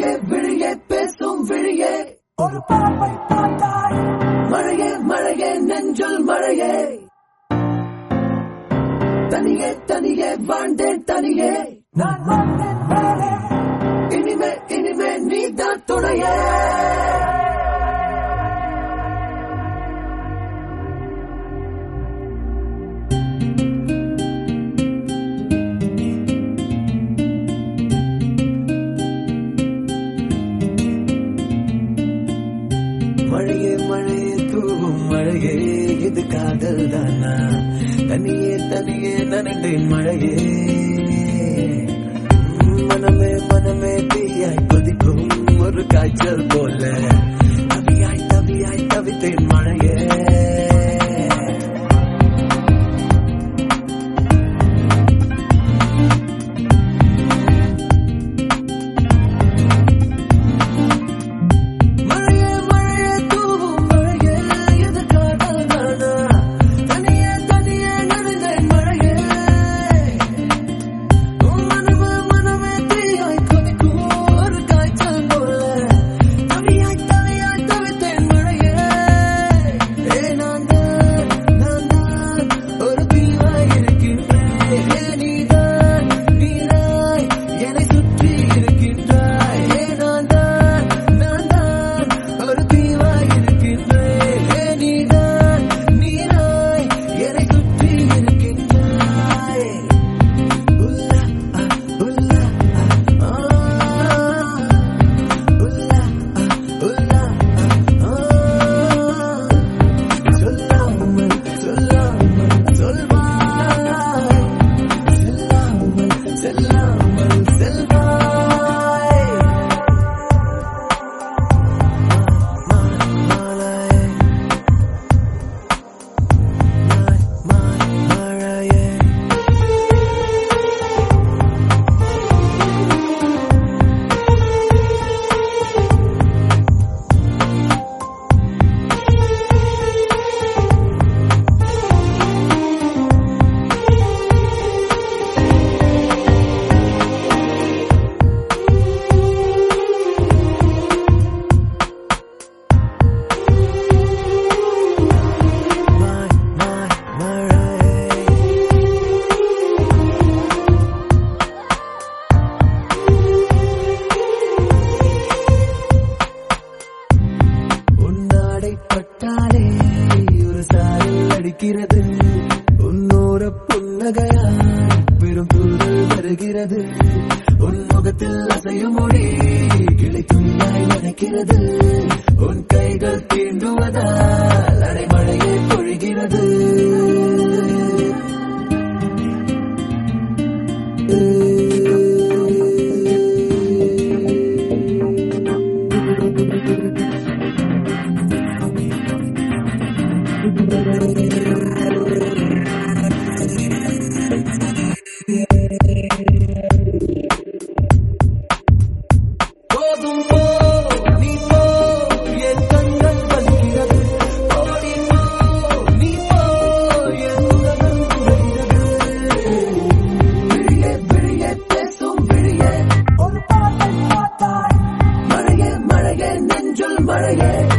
விழியே விழியே பேசும் விழியே ஒரு பார்வை பார்த்தாய் மழையே மழையே நெஞ்சுள் மழையே தனியே தனியே வாழ்ந்தேன் தனியே நான் வாழ்ந்தேன் மேலே இனிமே இனிமே நீதான் துணையே மழையே மழையே தூவும் மழையே இது காதல் தானா தனியே தனியே நனண்டேன் மழையே மனமே மனமே தீயாய் கொதிக்கும் ஒரு காய்ச்சல் போல தவியாய் தவியாய் தவித்தேன் மழையே மழையே மழையே தூவும் மழையே இது காதல் தானா தனியே தனியே நனண்டேன் மழையே மனமே மனமே தீயாய் கொதிக்கும் ஒரு காய்ச்சல் போல தவியாய் தவியாய் தவித்தேன் மழையே ஏ நான் தான் நான் தான் ஒரு தீவாய் இருக்கின்றேன் ஏ நீதான் நீராய் என்னை சுற்றி இருக்கின்றாய் ஏ நான் தான் நான் தான் ஒரு தீவாய் இருக்கின்றேன் ஏ நீதான் நீராய் என்னை சுற்றி இருக்கின்றாய் உல்லா உல்லா உல்லா உல்லா சொல்லாமல் சொல்லாமல் சொல்வாய் செல்லாமல் செல்லாமல் செல்வாய் மாலை மழையே மாய் மாய் மழையே உன்னாடை பட்டாலே ஒரு சாரல் அடிக்கிறது உன்னோர புன்னகையாய் பெரும் தூரல் வருகிறது உன் முகத்தில் அசையும் மொழி கிளை துணியாய் நினைக்கிறது உன் கைகள் தீண்டுவதால் அடைமழையே பொழிகிறது போதும் போ நீ போ என் கண்கள் வலிக்கிறது ஓடி போ நீ போ என் உலகம் உடைகிறது விழியே விழியே பேசும் விழியே ஒரு பார்வை பார்த்தாய் மழையே மழையே நெஞ்சுள் மழையே